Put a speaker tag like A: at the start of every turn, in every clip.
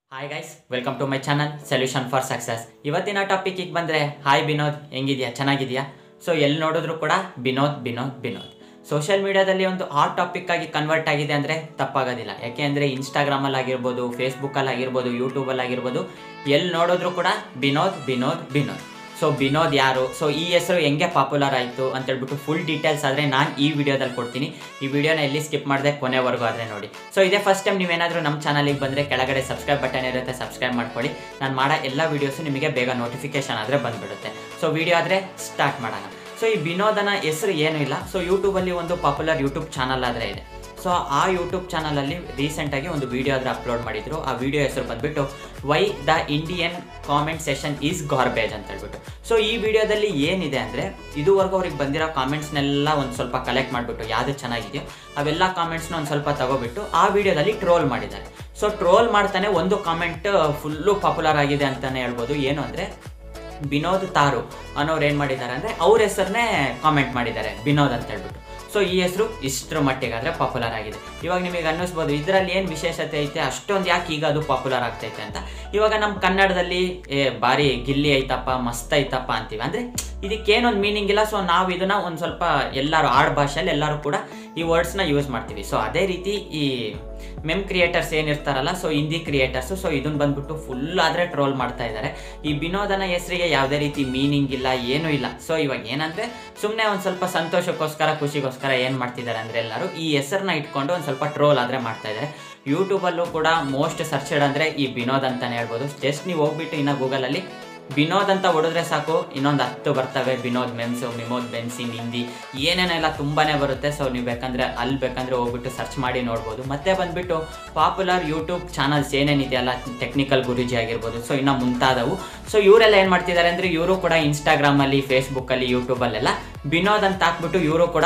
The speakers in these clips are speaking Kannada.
A: hi guys welcome to my channel solution for success ಇವತ್ತಿನ ಟಾಪಿಕ್ಕಿಗೆ ಬಂದರೆ ಹಾಯ್ ವಿನೋದ್ ಹೆಂಗಿದ್ಯಾ ಚೆನ್ನಾಗಿದೆಯಾ ಸೊ ಎಲ್ಲಿ ನೋಡಿದ್ರು ಕೂಡ ವಿನೋದ್ ವಿನೋದ್ ವಿನೋದ್ ಸೋಷಿಯಲ್ ಮೀಡಿಯಾದಲ್ಲಿ ಒಂದು ಹಾಟ್ ಟಾಪಿಕ್ ಆಗಿ ಕನ್ವರ್ಟ್ ಆಗಿದೆ ಅಂದರೆ ತಪ್ಪಾಗೋದಿಲ್ಲ ಯಾಕೆ ಅಂದರೆ ಇನ್ಸ್ಟಾಗ್ರಾಮಲ್ಲಿ ಆಗಿರ್ಬೋದು ಫೇಸ್ಬುಕ್ಕಲ್ಲಿ ಆಗಿರ್ಬೋದು ಯೂಟ್ಯೂಬಲ್ಲಿ ಆಗಿರ್ಬೋದು ಎಲ್ಲಿ ನೋಡಿದ್ರು ಕೂಡ ವಿನೋದ್ ವಿನೋದ್ ವಿನೋದ್ ಸೊ ವಿನೋದ್ ಯಾರು ಸೊ ಈ ಹೆಸರು ಹೆಂಗೆ ಪಾಪ್ಯುಲರ್ ಆಯಿತು ಅಂತೇಳ್ಬಿಟ್ಟು ಫುಲ್ ಡೀಟೇಲ್ಸ್ ಆದರೆ ನಾನು ಈ ವಿಡಿಯೋದಲ್ಲಿ ಕೊಡ್ತೀನಿ ಈ ವಿಡಿಯೋನ ಎಲ್ಲಿ ಸ್ಕಿಪ್ ಮಾಡಿದೆ ಕೊನೆವರೆಗೂ ಆದರೆ ನೋಡಿ ಸೊ ಇದೇ ಫಸ್ಟ್ ಟೈಮ್ ನೀವೇನಾದರೂ ನಮ್ಮ ಚಾನಲಿಗೆ ಬಂದರೆ ಕೆಳಗಡೆ ಸಬ್ಸ್ಕ್ರೈಬ್ ಬಟನ್ ಇರುತ್ತೆ ಸಬ್ಸ್ಕ್ರೈಬ್ ಮಾಡ್ಕೊಳ್ಳಿ ನಾನು ಮಾಡೋ ಎಲ್ಲ ವೀಡಿಯೋಸು ನಿಮಗೆ ಬೇಗ ನೋಟಿಫಿಕೇಶನ್ ಆದರೆ ಬಂದುಬಿಡುತ್ತೆ ಸೊ ವಿಡಿಯೋ ಆದರೆ ಸ್ಟಾರ್ಟ್ ಮಾಡೋಣ ಸೊ ಈ ವಿನೋದನ ಹೆಸರು ಏನೂ ಇಲ್ಲ ಸೊ ಯೂಟ್ಯೂಬಲ್ಲಿ ಒಂದು ಪಾಪ್ಯುಲರ್ ಯೂಟ್ಯೂಬ್ ಚಾನಲ್ ಆದರೆ ಇದೆ ಸೊ ಆ ಯೂಟ್ಯೂಬ್ ಚಾನಲಲ್ಲಿ ರೀಸೆಂಟಾಗಿ ಒಂದು ವಿಡಿಯೋ ಆದರೆ ಅಪ್ಲೋಡ್ ಮಾಡಿದ್ರು ಆ ವಿಡಿಯೋ ಹೆಸರು ಬಂದ್ಬಿಟ್ಟು why the Indian comment section is garbage ಅಂತ ಹೇಳ್ಬಿಟ್ಟು ಸೊ ಈ ವಿಡಿಯೋದಲ್ಲಿ ಏನಿದೆ ಅಂದರೆ ಇದುವರೆಗೂ ಅವ್ರಿಗೆ ಬಂದಿರೋ ಕಾಮೆಂಟ್ಸ್ನೆಲ್ಲ ಒಂದು ಸ್ವಲ್ಪ ಕಲೆಕ್ಟ್ ಮಾಡಿಬಿಟ್ಟು ಯಾವುದು ಚೆನ್ನಾಗಿದೆಯೋ ಅವೆಲ್ಲ ಕಾಮೆಂಟ್ಸ್ನ ಒಂದು ಸ್ವಲ್ಪ ತಗೋಬಿಟ್ಟು ಆ ವಿಡಿಯೋದಲ್ಲಿ ಟ್ರೋಲ್ ಮಾಡಿದ್ದಾರೆ ಸೊ ಟ್ರೋಲ್ ಮಾಡ್ತಾನೆ ಒಂದು ಕಾಮೆಂಟ್ ಫುಲ್ಲು ಪಾಪ್ಯುಲರ್ ಆಗಿದೆ ಅಂತಲೇ ಹೇಳ್ಬೋದು ಏನು ಅಂದರೆ ವಿನೋದ್ ತಾರು ಅನ್ನೋರು ಏನು ಮಾಡಿದ್ದಾರೆ ಅಂದರೆ ಅವ್ರ ಹೆಸರನ್ನೇ ಕಾಮೆಂಟ್ ಮಾಡಿದ್ದಾರೆ ವಿನೋದ್ ಅಂತ ಹೇಳ್ಬಿಟ್ಟು ಸೊ ಈ ಹೆಸರು ಇಷ್ಟರ ಮಟ್ಟಿಗಾದರೆ ಪಾಪ್ಯುಲರ್ ಆಗಿದೆ ಇವಾಗ ನಿಮಗೆ ಅನ್ನಿಸ್ಬೋದು ಇದರಲ್ಲಿ ಏನು ವಿಶೇಷತೆ ಐತೆ ಅಷ್ಟೊಂದು ಯಾಕೆ ಈಗ ಅದು ಪಾಪ್ಯುಲರ್ ಆಗ್ತೈತೆ ಅಂತ ಇವಾಗ ನಮ್ಮ ಕನ್ನಡದಲ್ಲಿ ಏ ಭಾರಿ ಗಿಲ್ಲಿ ಐತಪ್ಪ ಮಸ್ತ್ ಐತಪ್ಪ ಅಂತೀವಿ ಅಂದರೆ ಇದಕ್ಕೇನೊಂದು ಮೀನಿಂಗ್ ಇಲ್ಲ ಸೊ ನಾವು ಇದನ್ನ ಒಂದು ಸ್ವಲ್ಪ ಎಲ್ಲರೂ ಆಡ್ ಭಾಷೆಯಲ್ಲಿ ಎಲ್ಲರೂ ಕೂಡ ಈ ವರ್ಡ್ಸ್ನ ಯೂಸ್ ಮಾಡ್ತೀವಿ ಸೊ ಅದೇ ರೀತಿ ಈ ಮೆಮ್ ಕ್ರಿಯೇಟರ್ಸ್ ಏನಿರ್ತಾರಲ್ಲ ಸೊ ಹಿಂದಿ ಕ್ರಿಯೇಟರ್ಸು ಸೊ ಇದನ್ನ ಬಂದ್ಬಿಟ್ಟು ಫುಲ್ ಆದರೆ ಟ್ರೋಲ್ ಮಾಡ್ತಾ ಇದ್ದಾರೆ ಈ ವಿನೋದನ ಹೆಸರಿಗೆ ಯಾವುದೇ ರೀತಿ ಮೀನಿಂಗ್ ಇಲ್ಲ ಏನೂ ಇಲ್ಲ ಸೊ ಇವಾಗ ಏನಂದರೆ ಸುಮ್ಮನೆ ಒಂದು ಸ್ವಲ್ಪ ಸಂತೋಷಕ್ಕೋಸ್ಕರ ಖುಷಿಗೋಸ್ಕರ ಏನು ಮಾಡ್ತಿದ್ದಾರೆ ಅಂದರೆ ಎಲ್ಲರೂ ಈ ಹೆಸರನ್ನ ಇಟ್ಕೊಂಡು ಒಂದು ಸ್ವಲ್ಪ ಟ್ರೋಲ್ ಆದರೆ ಮಾಡ್ತಾ ಇದ್ದಾರೆ ಯೂಟ್ಯೂಬಲ್ಲೂ ಕೂಡ ಮೋಸ್ಟ್ ಸರ್ಚೆಡ್ ಅಂದರೆ ಈ ವಿನೋದ್ ಅಂತಲೇ ಹೇಳ್ಬೋದು ಜಸ್ಟ್ ನೀವು ಹೋಗ್ಬಿಟ್ಟು ಇನ್ನು ಗೂಗಲಲ್ಲಿ ವಿನೋದ್ ಅಂತ ಹೊಡೆದ್ರೆ ಸಾಕು ಇನ್ನೊಂದು ಹತ್ತು ಬರ್ತವೆ ವಿನೋದ್ ಮೆಮ್ಸು ಮಿಮೋದ್ ಬೆನ್ಸಿನ್ ಹಿಂದಿ ಏನೇನೆಲ್ಲ ತುಂಬಾ ಬರುತ್ತೆ ಸೊ ನೀವು ಬೇಕಂದರೆ ಅಲ್ಲಿ ಬೇಕಂದರೆ ಹೋಗ್ಬಿಟ್ಟು ಸರ್ಚ್ ಮಾಡಿ ನೋಡ್ಬೋದು ಮತ್ತೆ ಬಂದುಬಿಟ್ಟು ಪಾಪ್ಯುಲರ್ ಯೂಟ್ಯೂಬ್ ಚಾನಲ್ಸ್ ಏನೇನಿದೆಯಲ್ಲ ಟೆಕ್ನಿಕಲ್ ಗುರುಜಿ ಆಗಿರ್ಬೋದು ಸೊ ಇನ್ನು ಮುಂತಾದವು ಸೊ ಇವರೆಲ್ಲ ಏನು ಮಾಡ್ತಿದ್ದಾರೆ ಅಂದರೆ ಇವರು ಕೂಡ ಇನ್ಸ್ಟಾಗ್ರಾಮಲ್ಲಿ ಫೇಸ್ಬುಕ್ಕಲ್ಲಿ ಯೂಟ್ಯೂಬಲ್ಲೆಲ್ಲ ವಿನೋದ್ ಅಂತ ಹಾಕ್ಬಿಟ್ಟು ಇವರು ಕೂಡ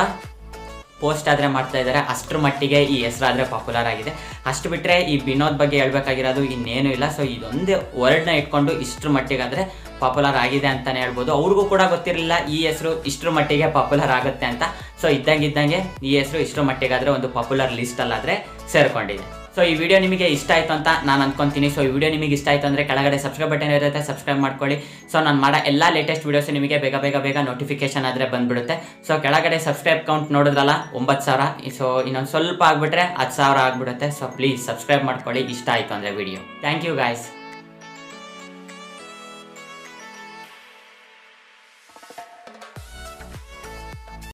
A: ಪೋಸ್ಟ್ ಆದರೆ ಮಾಡ್ತಾ ಇದ್ದಾರೆ ಅಷ್ಟರ ಮಟ್ಟಿಗೆ ಈ ಹೆಸರಾದರೆ ಪಾಪ್ಯುಲರ್ ಆಗಿದೆ ಅಷ್ಟು ಬಿಟ್ಟರೆ ಈ ವಿನೋದ್ ಬಗ್ಗೆ ಹೇಳ್ಬೇಕಾಗಿರೋದು ಇನ್ನೇನು ಇಲ್ಲ ಸೊ ಇದೊಂದೇ ವರ್ಡ್ನ ಇಟ್ಕೊಂಡು ಇಷ್ಟರ ಮಟ್ಟಿಗಾದರೆ ಪಾಪ್ಯುಲರ್ ಆಗಿದೆ ಅಂತಲೇ ಹೇಳ್ಬೋದು ಅವ್ರಿಗೂ ಕೂಡ ಗೊತ್ತಿರಲಿಲ್ಲ ಈ ಹೆಸರು ಇಷ್ಟರ ಮಟ್ಟಿಗೆ ಪಾಪ್ಯುಲರ್ ಆಗುತ್ತೆ ಅಂತ ಸೊ ಇದ್ದಂಗೆ ಇದ್ದಂಗೆ ಈ ಹೆಸರು ಇಷ್ಟರ ಮಟ್ಟಿಗಾದರೆ ಒಂದು ಪಾಪ್ಯುಲರ್ ಲಿಸ್ಟಲ್ಲಾದರೆ ಸೇರಿಕೊಂಡಿದೆ ಸೊ ಈ ವಿಡಿಯೋ ನಿಮಗೆ ಇಷ್ಟ ಆಯಿತು ಅಂತ ನಾನು ಅನ್ಕೊಂತೀನಿ ಸೊ ಈ ವಿಡಿಯೋ ನಿಮಗೆ ಇಷ್ಟ ಆಯಿತು ಅಂದರೆ ಕೆಳಗಡೆ ಸಬ್ಸ್ಕ್ರೈಬ್ ಬಟನ್ ಇರುತ್ತೆ ಸಬ್ಸ್ಕ್ರೈಬ್ ಮಾಡ್ಕೊಳ್ಳಿ ಸೊ ನಾನು ಮಾಡೋ ಎಲ್ಲ ಲೇಟೆಸ್ಟ್ ವೀಡಿಯೋಸ್ ನಿಮಗೆ ಬೇಗ ಬೇಗ ಬೇಗ ನೋಟಿಫಿಕೇಶನ್ ಆದರೆ ಬಂದ್ಬಿಡುತ್ತೆ ಸೊ ಕೆಳಗಡೆ ಸಬ್ಸ್ಕ್ರೈಬ್ ಕೌಂಟ್ ನೋಡಿದ್ರಲ್ಲ ಒಂಬತ್ತು ಸಾವಿರ ಸೊ ಇನ್ನೊಂದು ಸ್ವಲ್ಪ ಆಗಿಬಿಟ್ರೆ ಹತ್ತು ಸಾವಿರ ಆಗಿಬಿಡುತ್ತೆ ಸೊ ಪ್ಲೀಸ್ ಸಬ್ಸ್ಕ್ರೈಬ್ ಮಾಡ್ಕೊಳ್ಳಿ ಇಷ್ಟ ಆಯಿತು ಅಂದರೆ ವಿಡಿಯೋ ಥ್ಯಾಂಕ್ ಯು ಗಾಯ್ಸ್